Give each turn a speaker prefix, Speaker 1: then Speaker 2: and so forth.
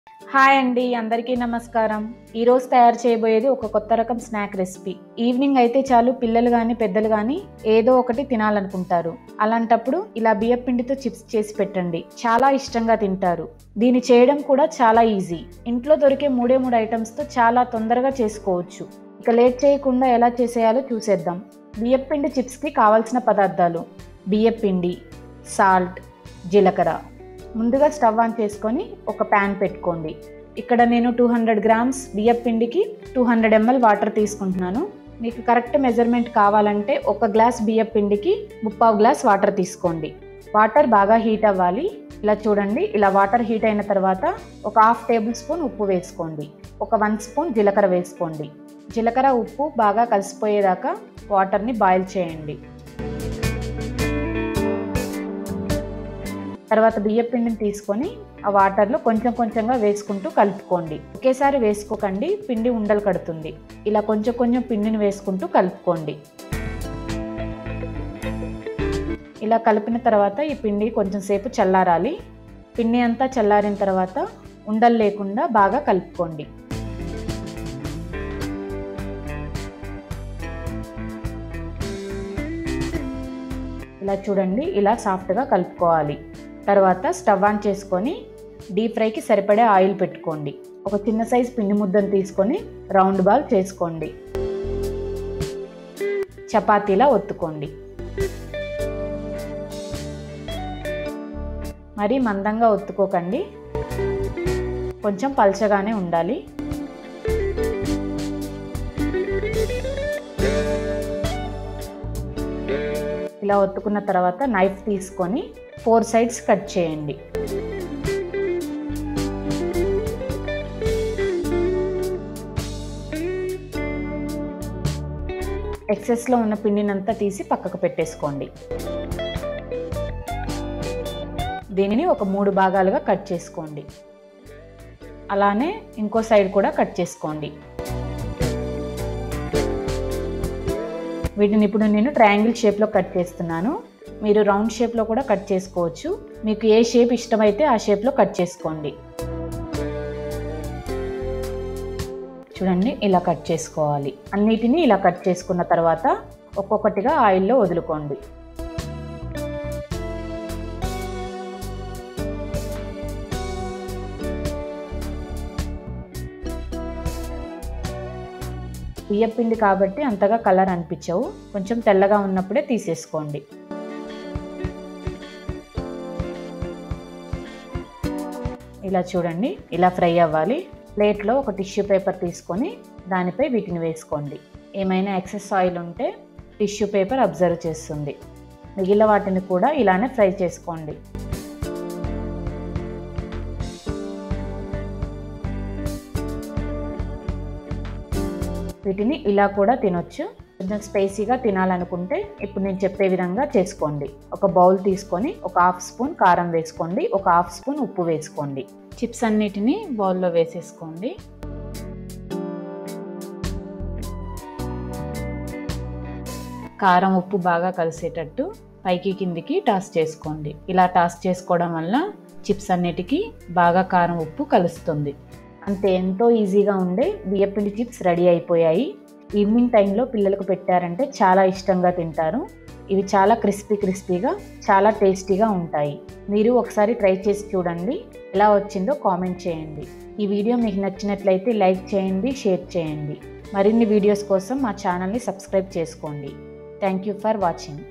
Speaker 1: hi అండి అందరికీ నమస్కారం ఈరోజు తయారు చేయబోయేది ఒక కొత్త రకం స్నాక్ రెసిపీ ఈవినింగ్ అయితే చాలు పిల్లలు కానీ పెద్దలు కానీ ఏదో ఒకటి తినాలనుకుంటారు అలాంటప్పుడు ఇలా బియ్యం పిండితో చిప్స్ చేసి పెట్టండి చాలా ఇష్టంగా తింటారు దీన్ని చేయడం కూడా చాలా ఈజీ ఇంట్లో దొరికే మూడే మూడు ఐటమ్స్తో చాలా తొందరగా చేసుకోవచ్చు ఇక లేట్ చేయకుండా ఎలా చేసేయాలో చూసేద్దాం బియ్యం పిండి చిప్స్కి కావాల్సిన పదార్థాలు బియ్యం పిండి సాల్ట్ జీలకర్ర ముందుగా స్టవ్ ఆన్ చేసుకొని ఒక ప్యాన్ పెట్టుకోండి ఇక్కడ నేను టూ హండ్రెడ్ గ్రామ్స్ బియ్యం పిండికి టూ హండ్రెడ్ ఎంఎల్ వాటర్ తీసుకుంటున్నాను మీకు కరెక్ట్ మెజర్మెంట్ కావాలంటే ఒక గ్లాస్ బియ్యం పిండికి ముప్పావు గ్లాస్ వాటర్ తీసుకోండి వాటర్ బాగా హీట్ అవ్వాలి ఇలా చూడండి ఇలా వాటర్ హీట్ అయిన తర్వాత ఒక హాఫ్ టేబుల్ స్పూన్ ఉప్పు వేసుకోండి ఒక వన్ స్పూన్ జీలకర్ర వేసుకోండి జీలకర్ర ఉప్పు బాగా కలిసిపోయేదాకా వాటర్ని బాయిల్ చేయండి తర్వాత బియ్యం పిండిని తీసుకొని ఆ వాటర్లో కొంచెం కొంచెంగా వేసుకుంటూ కలుపుకోండి ఒకేసారి వేసుకోకండి పిండి ఉండలు కడుతుంది ఇలా కొంచెం కొంచెం పిండిని వేసుకుంటూ కలుపుకోండి ఇలా కలిపిన తర్వాత ఈ పిండి కొంచెం సేపు చల్లారాలి పిండి అంతా చల్లారిన తర్వాత ఉండలు లేకుండా బాగా కలుపుకోండి ఇలా చూడండి ఇలా సాఫ్ట్గా కలుపుకోవాలి తర్వాత స్టవ్ ఆన్ చేసుకొని డీప్ ఫ్రైకి సరిపడే ఆయిల్ పెట్టుకోండి ఒక చిన్న సైజ్ పిండి ముద్దను తీసుకొని రౌండ్ బాల్ చేసుకోండి చపాతీలా ఒత్తుకోండి మరి మందంగా ఒత్తుకోకండి కొంచెం పల్చగానే ఉండాలి ఇలా ఒత్తుకున్న తర్వాత నైఫ్ తీసుకొని ఫోర్ సైడ్స్ కట్ చేయండి ఎక్సెస్లో ఉన్న పిండినంతా తీసి పక్కకు పెట్టేసుకోండి దీనిని ఒక మూడు భాగాలుగా కట్ చేసుకోండి అలానే ఇంకో సైడ్ కూడా కట్ చేసుకోండి వీటిని ఇప్పుడు నేను ట్రయాంగిల్ షేప్లో కట్ చేస్తున్నాను మీరు రౌండ్ షేప్లో కూడా కట్ చేసుకోవచ్చు మీకు ఏ షేప్ ఇష్టమైతే ఆ షేప్లో కట్ చేసుకోండి చూడండి ఇలా కట్ చేసుకోవాలి అన్నిటినీ ఇలా కట్ చేసుకున్న తర్వాత ఒక్కొక్కటిగా ఆయిల్లో వదులుకోండి బియ్యం పిండి కాబట్టి అంతగా కలర్ అనిపించవు కొంచెం తెల్లగా ఉన్నప్పుడే తీసేసుకోండి ఇలా చూడండి ఇలా ఫ్రై అవ్వాలి ప్లేట్లో ఒక టిష్యూ పేపర్ తీసుకొని దానిపై వీటిని వేసుకోండి ఏమైనా ఎక్సెస్ ఆయిల్ ఉంటే టిష్యూ పేపర్ అబ్జర్వ్ చేస్తుంది మిగిలిన వాటిని కూడా ఇలానే ఫ్రై చేసుకోండి వీటిని ఇలా కూడా తినొచ్చు కొంచెం స్పైసీగా తినాలనుకుంటే ఇప్పుడు నేను చెప్పే విధంగా చేసుకోండి ఒక బౌల్ తీసుకొని ఒక హాఫ్ స్పూన్ కారం వేసుకోండి ఒక హాఫ్ స్పూన్ ఉప్పు వేసుకోండి చిప్స్ అన్నిటిని బౌల్లో వేసేసుకోండి కారం ఉప్పు బాగా కలిసేటట్టు పైకి కిందికి టాస్ చేసుకోండి ఇలా టాస్ చేసుకోవడం వల్ల చిప్స్ అన్నిటికీ బాగా కారం ఉప్పు కలుస్తుంది అంతే ఎంతో ఈజీగా ఉండే బియ్యపిండి చిప్స్ రెడీ అయిపోయాయి ఈవినింగ్ టైంలో పిల్లలకు పెట్టారంటే చాలా ఇష్టంగా తింటారు ఇవి చాలా క్రిస్పీ క్రిస్పీగా చాలా టేస్టీగా ఉంటాయి మీరు ఒకసారి ట్రై చేసి చూడండి ఎలా వచ్చిందో కామెంట్ చేయండి ఈ వీడియో మీకు నచ్చినట్లయితే లైక్ చేయండి షేర్ చేయండి మరిన్ని వీడియోస్ కోసం మా ఛానల్ని సబ్స్క్రైబ్ చేసుకోండి థ్యాంక్ యూ ఫర్ వాచింగ్